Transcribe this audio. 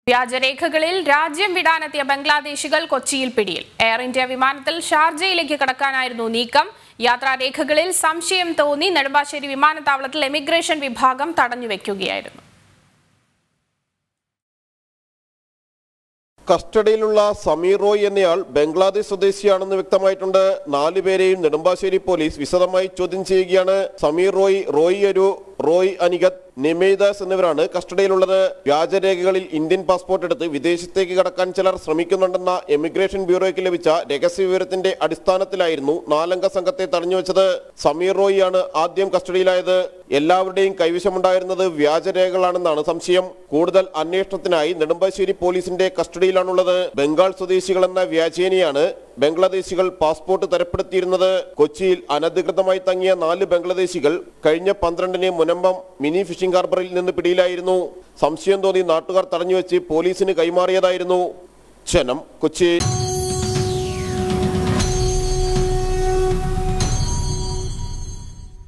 വ്യാജരേഖകളിൽ രാജ്യം വിടാനെത്തിയ ബംഗ്ലാദേശികൾ കൊച്ചിയിൽ പിടിയിൽ എയർ ഇന്ത്യ വിമാനത്തിൽ ഷാർജയിലേക്ക് കടക്കാനായിരുന്നു നീക്കം യാത്രാരേഖകളിൽ സംശയം തോന്നി നെടുമ്പാശ്ശേരി വിമാനത്താവളത്തിൽ എമിഗ്രേഷൻ വിഭാഗം തടഞ്ഞുവെക്കുകയായിരുന്നു കസ്റ്റഡിയിലുള്ള സമീർ റോയ് എന്നയാൾ ബംഗ്ലാദേശ് സ്വദേശിയാണെന്ന് വ്യക്തമായിട്ടുണ്ട് നാലുപേരെയും നെടുമ്പാശ്ശേരി പോലീസ് വിശദമായി ചോദ്യം ചെയ്യുകയാണ് സമീർ റോയ് റോയ് ഒരു റോയ് അനികത് നിമേദാസ് എന്നിവരാണ് കസ്റ്റഡിയിലുള്ളത് വ്യാജരേഖകളിൽ ഇന്ത്യൻ പാസ്പോർട്ട് എടുത്ത് വിദേശത്തേക്ക് കടക്കാൻ ചിലർ ശ്രമിക്കുന്നുണ്ടെന്ന എമിഗ്രേഷൻ ബ്യൂറോയ്ക്ക് ലഭിച്ച രഹസ്യ വിവരത്തിന്റെ അടിസ്ഥാനത്തിലായിരുന്നു നാലംഗ സംഘത്തെ തടഞ്ഞുവെച്ചത് സമീർ റോയിയാണ് ആദ്യം കസ്റ്റഡിയിലായത് എല്ലാവരുടെയും കൈവശമുണ്ടായിരുന്നത് വ്യാജരേഖകളാണെന്നാണ് സംശയം കൂടുതൽ അന്വേഷണത്തിനായി നെടുമ്പാശ്ശേരി പോലീസിന്റെ കസ്റ്റഡിയിലാണുള്ളത് ബംഗാൾ സ്വദേശികളെന്ന വ്യാജേനയാണ് ബംഗ്ലാദേശികൾ പാസ്പോർട്ട് തരപ്പെടുത്തിയിരുന്നത് കൊച്ചിയിൽ അനധികൃതമായി തങ്ങിയ നാല് ബംഗ്ലാദേശികൾ കഴിഞ്ഞ പന്ത്രണ്ടിന് മുനമ്പം മിനി ഫിഷിംഗ് ഹാർബറിൽ നിന്ന് പിടിയിലായിരുന്നു സംശയം തോന്നി നാട്ടുകാർ തടഞ്ഞുവെച്ച് പോലീസിന് കൈമാറിയതായിരുന്നു ജനം കൊച്ചി